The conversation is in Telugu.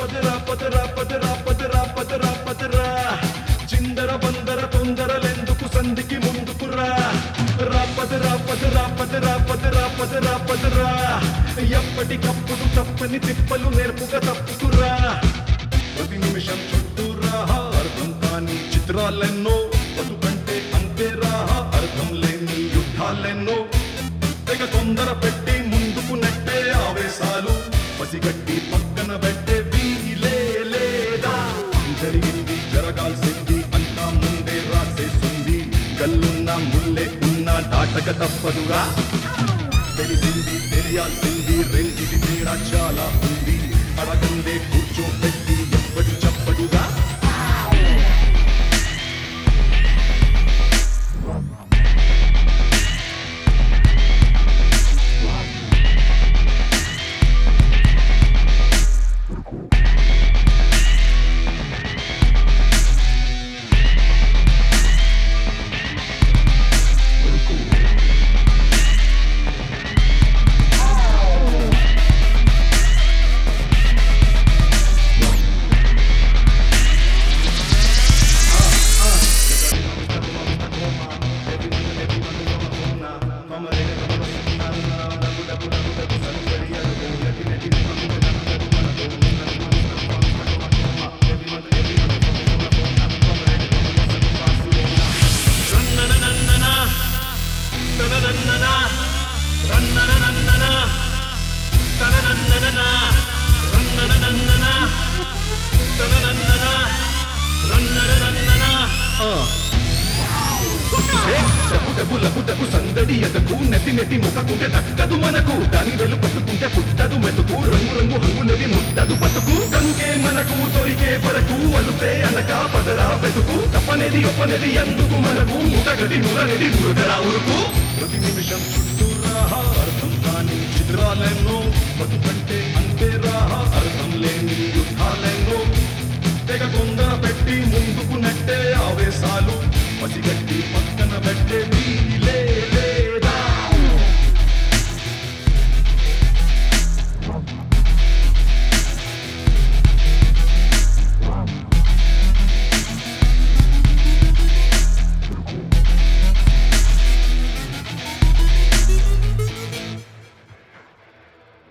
పదరా పదరా పదరా పదరా పదరా పదరా చిందర బందర తొందరలెందుకు సంధికి ముందుకురా రా పదరా పదరా పదరా పదరా పదరా పదరా ఎప్పటికప్పుడు తప్పని తిప్పలు నేర్పుగా తప్పుకురా ప్రతి నిమిషం చుట్టూరా అర్థం కాని చిత్రాలెన్నో బతుకంటే అంతేరా అర్థం లేని యుద్ధాలెన్నో తెగ తొందర పెట్టి ముందుకు నెట్టే ఆవేశాలు పసిగట్టి పక్కన పెట్టే వీలే లేదా జరిగింది జరగాల్సింది అంతా ముందే రాసేస్తుంది కల్లున్న ముల్లే ఉన్న దాటక తప్పదుగా తెలిసింది తెలియాల్సింది రెండిటి తేడా చాలా ఉంది అడగందే కూర్చోబెట్టి ఎప్పటి చెప్పడుగా డబ్బులకు సందడి ఎదకు నెత్తి నెత్తి ముఖకుంటే దక్కదు మనకు దాని వెలు పట్టుకుంటే పుట్టదు మెతుకు రంగు రంగు హంగులది ముట్టదు బతుకు కనుకే మనకు దొరికే వరకు అలుపే అనక పదరా వెతుకు తప్పనేది ఒప్పనేది ఎందుకు మనకు ముటగది మురగది మురుగరా ఉరుకు ప్రతి నిమిషం చుట్టూరా అర్థం కాని చిత్రాలెన్నో బతుకు